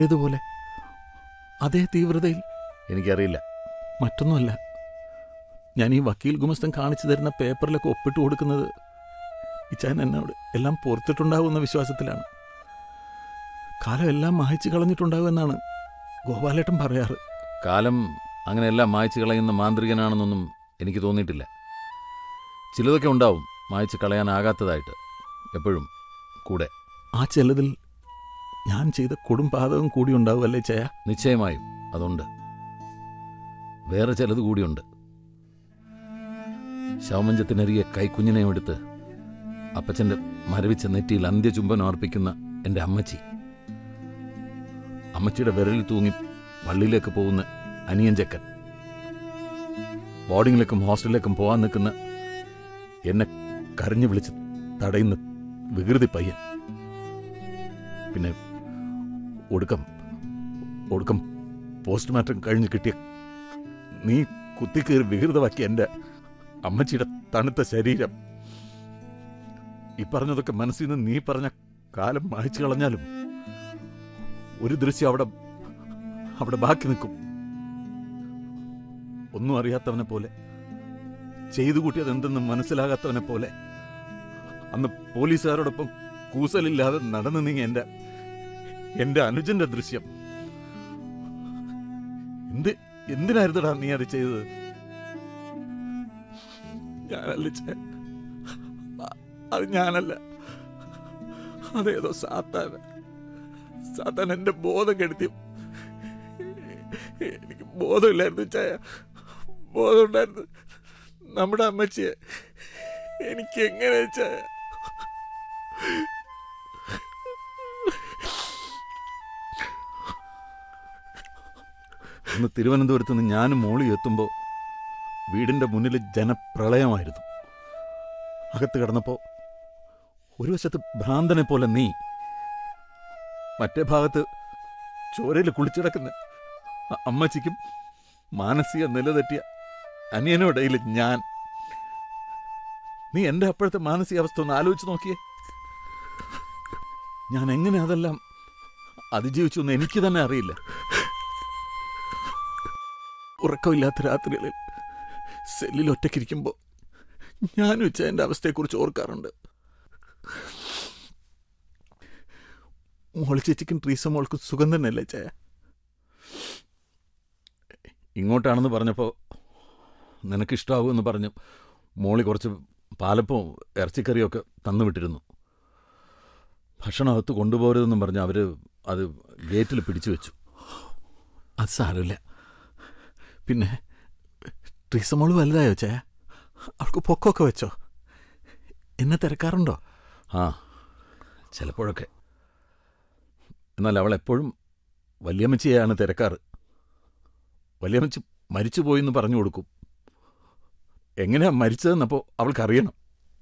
ഇതുപോലെ അതേ തീവ്രതയിൽ എനിക്കറിയില്ല മറ്റൊന്നുമല്ല ഞാൻ ഈ വക്കീൽ ഗുമസ്തൻ കാണിച്ചു തരുന്ന പേപ്പറിലൊക്കെ ഒപ്പിട്ട് കൊടുക്കുന്നത് ഇച്ചാൻ എന്നോട് എല്ലാം പുറത്തിട്ടുണ്ടാവുമെന്ന വിശ്വാസത്തിലാണ് കാലം എല്ലാം മായച്ചു കളഞ്ഞിട്ടുണ്ടാവുമെന്നാണ് ഗോപാലേട്ടൻ പറയാറ് കാലം അങ്ങനെ എല്ലാം മായ്ച്ചു കളയുന്ന മാന്ത്രികനാണെന്നൊന്നും എനിക്ക് തോന്നിയിട്ടില്ല ചിലതൊക്കെ ഉണ്ടാവും മായ്ച്ചു കളയാനാകാത്തതായിട്ട് എപ്പോഴും കൂടെ ആ ചിലതിൽ ഞാൻ ചെയ്ത കൊടുംപാതകം കൂടി ഉണ്ടാവുമല്ലേ ചയ നിശ്ചയമായും അതുണ്ട് വേറെ ചിലത് കൂടിയുണ്ട് ശവമഞ്ചത്തിനരികെ കൈക്കുഞ്ഞിനെയും എടുത്ത് അപ്പച്ചന്റെ മരവിച്ച നെറ്റിയിൽ അന്ത്യചുംബനം അർപ്പിക്കുന്ന എൻ്റെ അമ്മച്ചി അമ്മച്ചിയുടെ വിരലിൽ തൂങ്ങി പള്ളിയിലേക്ക് പോകുന്ന അനിയൻ ചെക്കൻ ബോർഡിങ്ങിലേക്കും ഹോസ്റ്റലിലേക്കും പോകാൻ നിൽക്കുന്ന എന്നെ കരഞ്ഞു വിളിച്ച് തടയുന്ന വികൃതി പയ്യൻ പിന്നെ ഒടുക്കം ഒടുക്കം പോസ്റ്റ്മോർട്ടം കഴിഞ്ഞ് കിട്ടിയ നീ കുത്തിക്കീറി വികൃതമാക്കിയ എൻ്റെ അമ്മച്ചിയുടെ തണുത്ത ശരീരം ഈ പറഞ്ഞതൊക്കെ മനസ്സിൽ നിന്ന് നീ പറഞ്ഞ കാലം മായ്ച്ചു കളഞ്ഞാലും ഒരു ദൃശ്യം അവിടെ അവിടെ ബാക്കി നിൽക്കും ഒന്നും അറിയാത്തവനെ പോലെ ചെയ്തു കൂട്ടിയത് എന്തെന്ന് മനസ്സിലാകാത്തവനെ പോലെ അന്ന് പോലീസുകാരോടൊപ്പം കൂസലില്ലാതെ നടന്നു നീങ്ങി എന്റെ എന്റെ അനുജന്റെ ദൃശ്യം എന്ത് എന്തിനായിരുന്നടാ നീ അത് ചെയ്തത് ഞാനല്ല ചേ. അ- അത് ഞാനല്ല അതേതോ സാത്താൻ സാത്താൻ എന്റെ ബോധം കെടുത്തി എനിക്ക് ബോധമില്ലായിരുന്നു ചായ ബോധമുണ്ടായിരുന്നു നമ്മുടെ അമ്മച്ചിയെ എനിക്ക് എങ്ങനെ ചായ അന്ന് തിരുവനന്തപുരത്ത് നിന്ന് ഞാനും മോളി എത്തുമ്പോൾ വീടിന്റെ മുന്നിൽ ജനപ്രളയമായിരുന്നു അകത്ത് കിടന്നപ്പോൾ ഒരു വശത്ത് ഭ്രാന്തനെ പോലെ നീ മറ്റേ ഭാഗത്ത് ചോരയിൽ കുളിച്ചിടക്കുന്ന അ- അമ്മച്ചിക്കും മാനസിക നിലതെറ്റിയ അനിയനോടയിൽ ഞാൻ നീ എൻ്റെ അപ്പോഴത്തെ മാനസികാവസ്ഥ ഒന്ന് ആലോചിച്ച് നോക്കിയേ ഞാൻ എങ്ങനെ അതെല്ലാം അതിജീവിച്ചു എന്ന് എനിക്ക് തന്നെ അറിയില്ല ഉറക്കമില്ലാത്ത രാത്രികളിൽ സെല്ലിൽ ഒറ്റയ്ക്കിരിക്കുമ്പോൾ ഞാനും വെച്ച എൻ്റെ അവസ്ഥയെക്കുറിച്ച് ഓർക്കാറുണ്ട് മോള് ചേച്ചിക്കും ട്രീസ മോൾക്കും സുഖം തന്നെയല്ലേ ചായ ഇങ്ങോട്ടാണെന്ന് പറഞ്ഞപ്പോൾ നിനക്കിഷ്ടാവുമെന്ന് പറഞ്ഞു മോളി കുറച്ച് പാലപ്പവും ഇറച്ചിക്കറിയൊക്കെ തന്നു വിട്ടിരുന്നു ഭക്ഷണം അകത്ത് കൊണ്ടുപോകരുതെന്നും പറഞ്ഞ് അവർ അത് ഗേറ്റിൽ പിടിച്ചു വെച്ചു അത് സാരമില്ല പിന്നെ ട്രീസ മോള് വലുതായോ ചായ അവൾക്ക് പൊക്കമൊക്കെ വെച്ചോ എന്നെ തിരക്കാറുണ്ടോ ആ ചിലപ്പോഴൊക്കെ എന്നാൽ അവൾ എപ്പോഴും വല്യമ്മച്ചിയെയാണ് തിരക്കാറ് വല്യമ്മച്ചി മരിച്ചുപോയി എന്ന് പറഞ്ഞു കൊടുക്കും എങ്ങനെയാ മരിച്ചതെന്നപ്പോൾ അവൾക്കറിയണം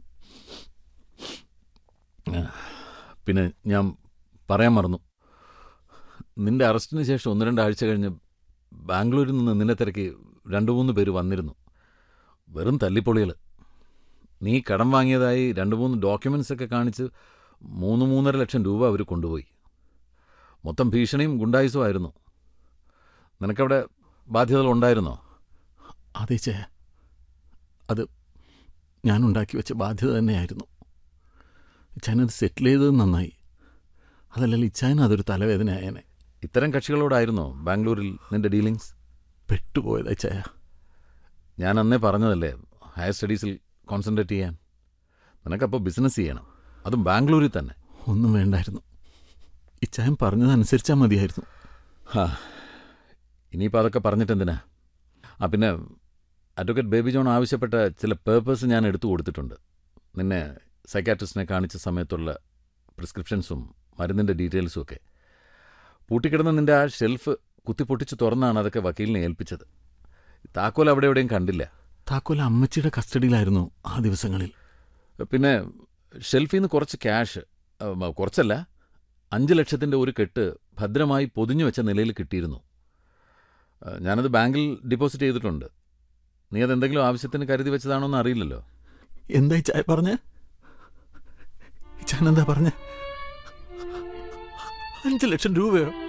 ആ, പിന്നെ ഞാൻ പറയാൻ മറന്നു നിന്റെ അറസ്റ്റിന് ശേഷം ഒന്ന് രണ്ടാഴ്ച കഴിഞ്ഞ് ബാംഗ്ലൂരിൽ നിന്ന് നിന്നെ തിരക്കി രണ്ട് മൂന്ന് പേര് വന്നിരുന്നു വെറും തല്ലിപ്പൊളികൾ നീ കടം വാങ്ങിയതായി രണ്ട് മൂന്ന് ഡോക്യുമെന്റ്സ് ഒക്കെ കാണിച്ച് മൂന്ന് മൂന്നര ലക്ഷം രൂപ അവർ കൊണ്ടുപോയി മൊത്തം ഭീഷണിയും ഗുണ്ടായുസും ആയിരുന്നു നിനക്കവിടെ ബാധ്യതകൾ ഉണ്ടായിരുന്നോ അതെ ചേ അത് ഞാൻ ഉണ്ടാക്കി വെച്ച ബാധ്യത തന്നെയായിരുന്നു ഇച്ചാനത് സെറ്റിൽ ചെയ്തത് നന്നായി അതല്ലെങ്കിൽ ഇച്ചാനും അതൊരു തലവേദനയായേനെ ഇത്തരം കക്ഷികളോടായിരുന്നോ ബാംഗ്ലൂരിൽ നിന്റെ ഡീലിങ്സ് പെട്ടുപോയതാ ചായ ഞാൻ അന്നേ പറഞ്ഞതല്ലേ ഹയർ സ്റ്റഡീസിൽ കോൺസെൻട്രേറ്റ് ചെയ്യാൻ നിനക്കപ്പോൾ ബിസിനസ് ചെയ്യണം അതും ബാംഗ്ലൂരിൽ തന്നെ ഒന്നും വേണ്ടായിരുന്നു ഇച്ചായം പറഞ്ഞതനുസരിച്ചാൽ മതിയായിരുന്നു ഹാ ഇനിയിപ്പോൾ അതൊക്കെ പറഞ്ഞിട്ടെന്തിനാ ആ പിന്നെ അഡ്വക്കേറ്റ് ബേബി ജോൺ ആവശ്യപ്പെട്ട ചില പേപ്പേഴ്സ് ഞാൻ എടുത്തു കൊടുത്തിട്ടുണ്ട് നിന്നെ സൈക്കാട്രിസ്റ്റിനെ കാണിച്ച സമയത്തുള്ള പ്രിസ്ക്രിപ്ഷൻസും മരുന്നിൻ്റെ ഡീറ്റെയിൽസും ഒക്കെ പൂട്ടിക്കിടന്ന നിന്റെ ആ ഷെൽഫ് കുത്തിപ്പൊട്ടിച്ച് തുറന്നാണ് അതൊക്കെ വക്കീലിനെ ഏൽപ്പിച്ചത് താക്കോൽ അവിടെ എവിടെയും കണ്ടില്ല താക്കോൽ അമ്മച്ചിയുടെ കസ്റ്റഡിയിലായിരുന്നു ആ ദിവസങ്ങളിൽ പിന്നെ ഷെൽഫിൽ നിന്ന് കുറച്ച് ക്യാഷ് ഉം, കുറച്ചല്ല അഞ്ച് ലക്ഷത്തിൻ്റെ ഒരു കെട്ട് ഭദ്രമായി പൊതിഞ്ഞു വെച്ച നിലയിൽ കിട്ടിയിരുന്നു ആ, ഞാനത് ബാങ്കിൽ ഡെപ്പോസിറ്റ് ചെയ്തിട്ടുണ്ട് നീ അതെന്തെങ്കിലും ആവശ്യത്തിന് കരുതി വെച്ചതാണോ എന്ന് അറിയില്ലല്ലോ എന്തായി ചായ പറഞ്ഞ ചാൻ എന്താ പറഞ്ഞ അഞ്ചു ലക്ഷം രൂപയോ